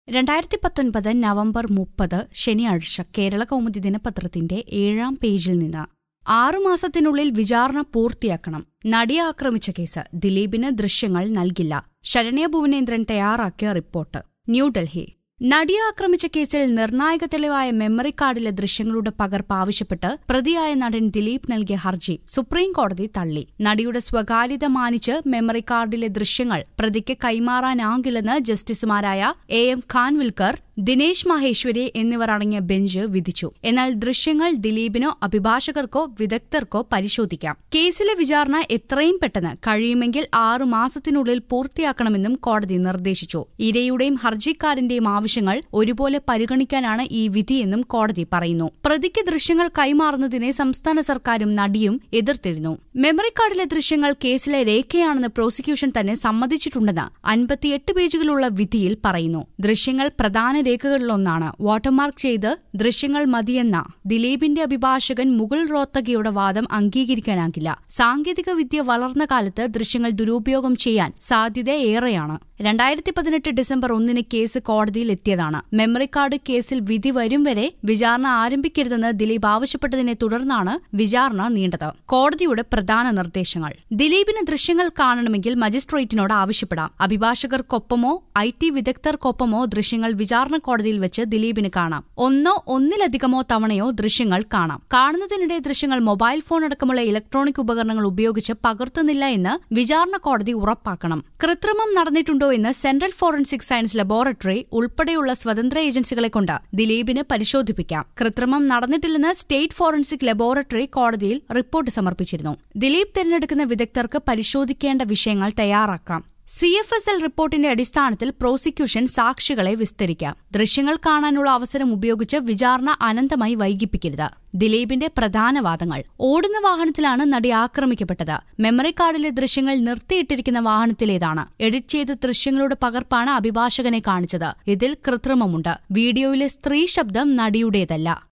രണ്ടായിരത്തി പത്തൊൻപത് നവംബർ മുപ്പത് ശനിയാഴ്ച കേരള കൗമുദി ദിനപത്രത്തിന്റെ ഏഴാം പേജിൽ നിന്ന് ആറുമാസത്തിനുള്ളിൽ വിചാരണ പൂർത്തിയാക്കണം നടിയെ ആക്രമിച്ച കേസ് ദിലീപിന് ദൃശ്യങ്ങൾ നൽകില്ല ശരണ്യ ഭുവനേന്ദ്രൻ തയ്യാറാക്കിയ റിപ്പോർട്ട് ന്യൂഡൽഹി നടിയെ ആക്രമിച്ച കേസിൽ നിർണായക തെളിവായ മെമ്മറി കാർഡിലെ ദൃശ്യങ്ങളുടെ പകർപ്പ് ആവശ്യപ്പെട്ട് പ്രതിയായ നടൻ ദിലീപ് നൽകിയ ഹർജി സുപ്രീം കോടതി തള്ളി നടിയുടെ സ്വകാര്യത മാനിച്ച് മെമ്മറി കാർഡിലെ ദൃശ്യങ്ങൾ പ്രതിക്ക് കൈമാറാനാകില്ലെന്ന് ജസ്റ്റിസുമാരായ എ എം ഖാൻവിൽക്കർ ദിനേശ് മഹേശ്വരി എന്നിവർ അടങ്ങിയ ബെഞ്ച് വിധിച്ചു എന്നാൽ ദൃശ്യങ്ങൾ ദിലീപിനോ അഭിഭാഷകർക്കോ വിദഗ്ധർക്കോ പരിശോധിക്കാം കേസിലെ വിചാരണ എത്രയും പെട്ടെന്ന് കഴിയുമെങ്കിൽ ആറു മാസത്തിനുള്ളിൽ പൂർത്തിയാക്കണമെന്നും കോടതി നിർദ്ദേശിച്ചു ഇരയുടെയും ഹർജിക്കാരന്റെയും ആവശ്യങ്ങൾ ഒരുപോലെ പരിഗണിക്കാനാണ് ഈ വിധിയെന്നും കോടതി പറയുന്നു പ്രതിക്ക് ദൃശ്യങ്ങൾ കൈമാറുന്നതിനെ സംസ്ഥാന സർക്കാരും നടിയും എതിർത്തിരുന്നു മെമ്മറി കാർഡിലെ ദൃശ്യങ്ങൾ കേസിലെ രേഖയാണെന്ന് പ്രോസിക്യൂഷൻ തന്നെ സമ്മതിച്ചിട്ടുണ്ടെന്ന് അൻപത്തിയെട്ട് പേജുകളുള്ള വിധിയിൽ പറയുന്നു ദൃശ്യങ്ങൾ പ്രധാന രേഖകളിലൊന്നാണ് വാട്ടർമാർക്ക് ചെയ്ത് ദൃശ്യങ്ങൾ മതിയെന്ന ദിലീപിന്റെ അഭിഭാഷകൻ മുകുൾ റോത്തഗിയുടെ വാദം അംഗീകരിക്കാനാകില്ല സാങ്കേതിക വിദ്യ വളർന്ന കാലത്ത് ദൃശ്യങ്ങൾ ദുരുപയോഗം ചെയ്യാൻ സാധ്യത ഏറെയാണ് രണ്ടായിരത്തി പതിനെട്ട് ഡിസംബർ ഒന്നിന് കേസ് കോടതിയിൽ എത്തിയതാണ് മെമ്മറി കാർഡ് കേസിൽ വിധി വരും വരെ വിചാരണ ആരംഭിക്കരുതെന്ന് ദിലീപ് ആവശ്യപ്പെട്ടതിനെ തുടർന്നാണ് വിചാരണ നീണ്ടത് കോടതിയുടെ പ്രധാന നിർദ്ദേശങ്ങൾ ദിലീപിന് ദൃശ്യങ്ങൾ കാണണമെങ്കിൽ മജിസ്ട്രേറ്റിനോട് ആവശ്യപ്പെടാം അഭിഭാഷകർക്കൊപ്പമോ ഐ ടി വിദഗ്ധർക്കൊപ്പമോ ദൃശ്യങ്ങൾ വിചാരണ കോടതിയിൽ വെച്ച് ദിലീപിന് കാണാം ഒന്നോ ഒന്നിലധികമോ തവണയോ ദൃശ്യങ്ങൾ കാണാം കാണുന്നതിനിടെ ദൃശ്യങ്ങൾ മൊബൈൽ ഫോൺ അടക്കമുള്ള ഇലക്ട്രോണിക് ഉപകരണങ്ങൾ ഉപയോഗിച്ച് പകർത്തുന്നില്ല എന്ന് വിചാരണ കോടതി ഉറപ്പാക്കണം കൃത്രിമം നടന്നിട്ടുണ്ടോ എന്ന് സെൻട്രൽ ഫോറൻസിക് സയൻസ് ലബോറട്ടറി ഉൾപ്പെടെയുള്ള സ്വതന്ത്ര ഏജൻസികളെ കൊണ്ട് ദിലീപിന് പരിശോധിപ്പിക്കാം കൃത്രിമം നടന്നിട്ടില്ലെന്ന് സ്റ്റേറ്റ് ഫോറൻസിക് ലബോറട്ടറി കോടതിയിൽ റിപ്പോർട്ട് സമർപ്പിച്ചിരുന്നു ദിലീപ് തിരഞ്ഞെടുക്കുന്ന വിദഗ്ധർക്ക് പരിശോധിക്കേണ്ട വിഷയങ്ങൾ തയ്യാറാക്കാം സി എഫ് എസ് എൽ റിപ്പോർട്ടിന്റെ അടിസ്ഥാനത്തിൽ പ്രോസിക്യൂഷൻ സാക്ഷികളെ വിസ്തരിക്കാം ദൃശ്യങ്ങൾ കാണാനുള്ള അവസരം ഉപയോഗിച്ച് വിചാരണ അനന്തമായി വൈകിപ്പിക്കരുത് ദിലീപിന്റെ പ്രധാന വാദങ്ങൾ ഓടുന്ന വാഹനത്തിലാണ് നടി ആക്രമിക്കപ്പെട്ടത് മെമ്മറി കാർഡിലെ ദൃശ്യങ്ങൾ നിർത്തിയിട്ടിരിക്കുന്ന വാഹനത്തിലേതാണ് എഡിറ്റ് ചെയ്ത ദൃശ്യങ്ങളുടെ പകർപ്പാണ് അഭിഭാഷകനെ കാണിച്ചത് ഇതിൽ കൃത്രിമമുണ്ട് വീഡിയോയിലെ സ്ത്രീ ശബ്ദം നടിയുടേതല്ല